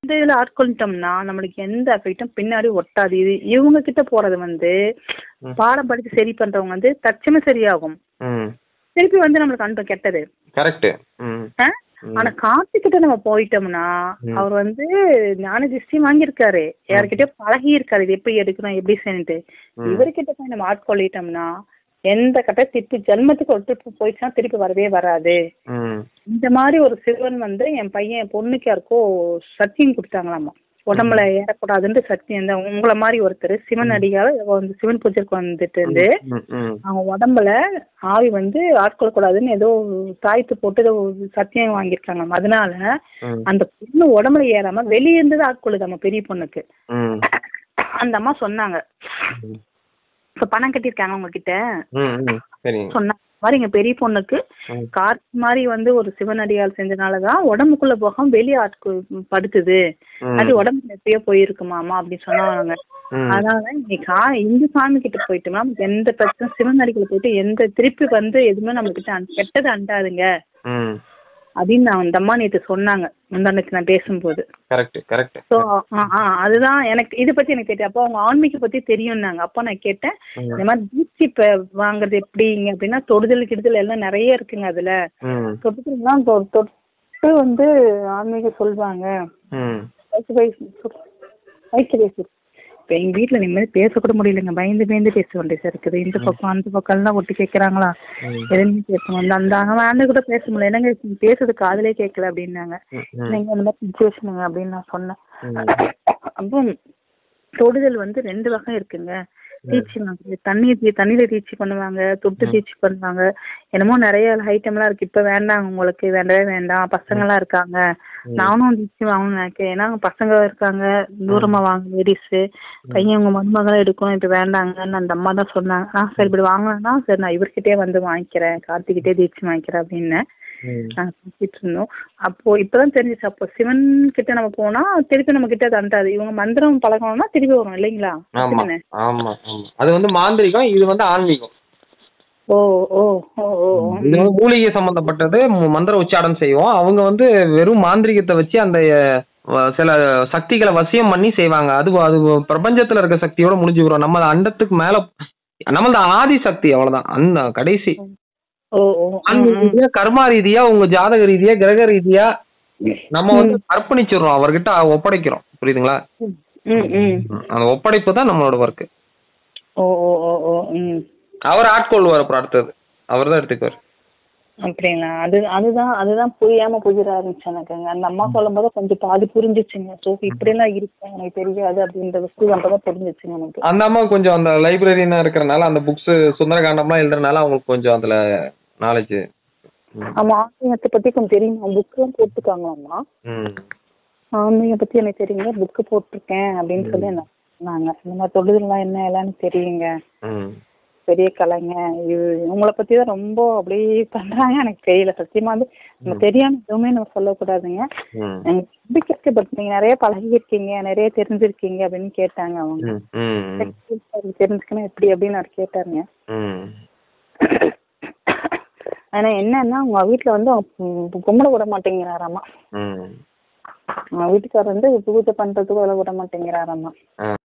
இந்த இதுல ஆட்கொண்டுட்டோம்னா நம்மளுக்கு எந்த எஃபெக்டும் பின்னாடி ஒட்டாது இது இவங்க கிட்ட போறது வந்து ம். பாடம் படிச்சு சரி பண்றவங்க வந்து தட்சமே சரியாகும் ம் திருப்பி வந்து நம்மளுக்கு அனுப்ப கெட்டது கரெக்ட் ம் ஆ? ம். ஆனா கார்த்திகிட்ட நம்ம போயிட்டோம்னா ம். அவர் வந்து ஞான திருஷ்டி வாங்கியிருக்காரு யார்கிட்டயோ பழகி இருக்காரு இது எப்படி எடுக்கணும் எப்படி செய்யணுட்டு ம். இவர்கிட்ட போய் நம்ம ஆட்கொள்ளிட்டோம்னா எந்த கட்ட திருப்பி ஜென்மத்துக்கு ஒரு ட்ரிப் போயிடுச்சுன்னா திருப்பி வரவே வராது ம் இந்த மாதிரி ஒரு சிவன் வந்து என் பையன் என் பொண்ணுக்கு யாருக்கோ சத்தியம் கொடுத்தாங்களாமா உடம்புல ஏறக்கூடாதுன்னு சத்தியம் இந்த உங்களை மாதிரி ஒருத்தர் சிவன் அடிகால வந்து சிவன் பூஜைக்கு வந்துட்டு இருந்து ம் ம் அவங்க உடம்புல ஆவி வந்து ஆட்கொள்ளக்கூடாதுன்னு ஏதோ தாய்த்து போட்டு ஏதோ சத்தியம் வாங்கியிருக்காங்க அதனால ம் அந்த பொண்ணு உடம்புல ஏறாம வெளியே இருந்து ஆட்கொள்ளுது நம்ம பெரிய பொண்ணுக்கு ம் அந்த அம்மா சொன்னாங்க ம். இப்ப பணம் கட்டியிருக்காங்க உங்ககிட்ட ம் ம் சரிங்க சொன்னாங்க இந்த மாதிரி எங்க பெரிய பொண்ணுக்கு ம். கார்த்தி மாதிரி வந்து ஒரு சிவனடியால் செஞ்சனாலதான் உடம்புக்குள்ள போகாம வெளியே ஆட்கு படுத்துது ம். அது உடம்புல எப்பயோ போயிருக்குமாமா அப்படின்னு சொன்னாங்க ம். அதனால நீ கா இந்த சாமி கிட்ட போயிட்டோம்னா நமக்கு எந்த பிரச்சனை சிவன் அடிக்கல போயிட்டு எந்த திருப்பி வந்து எதுவுமே நம்ம கிட்ட அன்- கெட்டது அண்டாதுங்க ம் அப்படின்னு நான் அந்த அம்மா நேற்று சொன்னாங்க முந்தானத்து நான் பேசும்போது கரெக்ட் கரெக்ட் ஸோ அதுதான் எனக்கு இதை பத்தி எனக்கு தெரியும் அப்போ அவங்க ஆன்மீக பத்தி தெரியும்னாங்க அப்போ நான் கேட்டேன் ம். இந்த மாதிரி தீட்சி இப்ப வாங்குறது எப்படிங்க அப்படின்னா தொடுதல் கிடுதல் எல்லாம் நிறைய இருக்குங்க அதுல ம் தொடுதல்லாம் தொ- தொட்டு வந்து ஆன்மீக சொல்லுவாங்க ம் வயசு வயசு வயசு வயசு இப்போ எங்க வீட்ல நிம்மதி பேசக்கூட முடியலங்க பயந்து பயந்து பேச வேண்டியதா இருக்குது இந்த பக்கம் அந்த பக்கம் எல்லாம் ஒட்டி கேட்கறாங்களா ம். எதுவுமே பேச முடியல அந்த அவன் ஆண்டு கூட பேச முடியல என்னங்க நீங்க பேசுறது காதுலயே கேட்கல அப்படின்னாங்க ம், ம். நீங்க இந்த மாதிரி சுச்சுவேஷனுங்க அப்படின்னு நான் சொன்னேன் ம். அப்போ தொடுதல் வந்து ரெண்டு வகை இருக்குங்க தீட்சி வாங்குறது தண்ணீர் தீ தண்ணியில தீட்சி பண்ணுவாங்க தொட்டு தீட்சி பண்ணுவாங்க என்னமோ நிறைய ஐட்டம் எல்லாம் இருக்கு இப்ப வேண்டாம் உங்களுக்கு வேண்டவே வேண்டாம் பசங்க எல்லாம் இருக்காங்க நானும் தீட்சி வாங்கணும்னு நினைக்கிறேன் ஏன்னா பசங்க இருக்காங்க தூரமா வாங்க லேடிஸ் பையன் உங்க மருமகளும் எடுக்கணும் இப்ப வேண்டாங்கன்னு அந்த அம்மா தான் சொன்னாங்க ஆ சரி இப்படி வாங்கினா சரி நான் இவர்கிட்டயே வந்து வாங்கிக்கிறேன் கார்த்திகிட்டே தீட்சி வாங்கிக்கிறேன் அப்படின்னு ம். நாங்க பேசிட்டு இருந்தோம் அப்போ இப்பதான் தெரிஞ்சுச்சு அப்போ சிவன் கிட்ட நம்ம போனா திருப்பி நம்ம கிட்ட அது அண்டாது இவங்க மந்திரம் பழகணும்னா திருப்பி வரும் இல்லைங்களா ஆமா அப்படிதானே? ஆமா ஆமா அது வந்து மாந்திரிகம் இது வந்து ஆன்மீகம் ஓ ஓ ஓ ஓ ஓ. இது வந்து மூலிகை சம்பந்தப்பட்டது மு- மந்திர உச்சாரணம் செய்வோம் அவங்க வந்து வெறும் மாந்திரிகத்தை வச்சு அந்த அஹ், சில சக்திகளை வசியம் பண்ணி செய்வாங்க அது அது பிரபஞ்சத்துல இருக்க சக்தியோட முடிஞ்சு வரும் நம்ம அண்டத்துக்கு மேல நம்மளது ஆதி சக்தி அவ்வளவுதான் அந்த கடைசி ஓ ஓ ஆன்மீக ரீதியா கர்மா ரீதியா உங்க ஜாதக ரீதியா கிரக ரீதியா நம்ம வந்து அர்ப்பணிச்சிடுறோம் அவர்கிட்ட ஒப்படைக்கிறோம் புரியுதுங்களா ம் ம் ம் அந்த ஒப்படைப்பு தான் நம்மளோட ஒர்க் ஓ ஓ ஓ ஓ ம் அவர் ஆட்கொள்வார் அப்புறம் அடுத்தது அவர் தான் எடுத்துக்குவார் அப்படிங்களா அது அதுதான் அதுதான் புரியாம புரியுற ஆரம்பிச்சு எனக்குங்க அந்த அம்மா சொல்லும் போது கொஞ்சம் பாதி புரிஞ்சிச்சுங்க ஸோ இப்படி எல்லாம் இருக்கு எனக்கு தெரியாது அப்படின்ற விஷயம் அப்பதான் புரிஞ்சிச்சுங்க எனக்கு அந்த அம்மா கொஞ்சம் அந்த லைப்ரரினா இருக்கிறனால அந்த புக்ஸ் சுந்தரகாண்டம்லாம் எழுதுறதுனால அவங்களுக்கு கொஞ்சம் அதுல நாலேஜ் ஆமா ஆன்மீகத்தை பத்தி கொஞ்சம் தெரியுமா புக்கெல்லாம் போட்டுருக்காங்களாம்மா ம் ஆன்மீகம் பத்தி எனக்கு தெரியுங்க புக்கு போட்டிருக்கேன் அப்படின்னு சொல்லி என்ன சொன்னாங்க இந்த மாதிரி தொழுதெல்லாம் என்ன எல்லாம்னு தெரியுங்க ம் பெரிய கலைங்க இது உங்களை பத்தி தான் ரொம்ப அப்படியே பண்றாங்க எனக்கு தெரியல சத்தியமா வந்து நம்ம தெரியாம எதுவுமே நம்ம சொல்லக்கூடாதுங்க ம் எனக்கு நம்பிக்கை இருக்கு பட் நீங்க நிறைய பழகிருக்கீங்க நிறைய தெரிஞ்சிருக்கீங்க அப்படின்னு கேட்டாங்க அவங்க ம் ம் அது தெரிஞ்சுக்கணும் எப்படி அப்படின்னு அவர் கேட்டாருங்க ம் ஆனா என்னன்னா உங்க வீட்டுல வந்து அவங்க கும்பிட விட மாட்டேங்கிறாராமா ம் அவங்க வீட்டுக்காரர் வந்து பூஜை பண்றதுக்கு விட விட மாட்டேங்கிறாராமா ஆ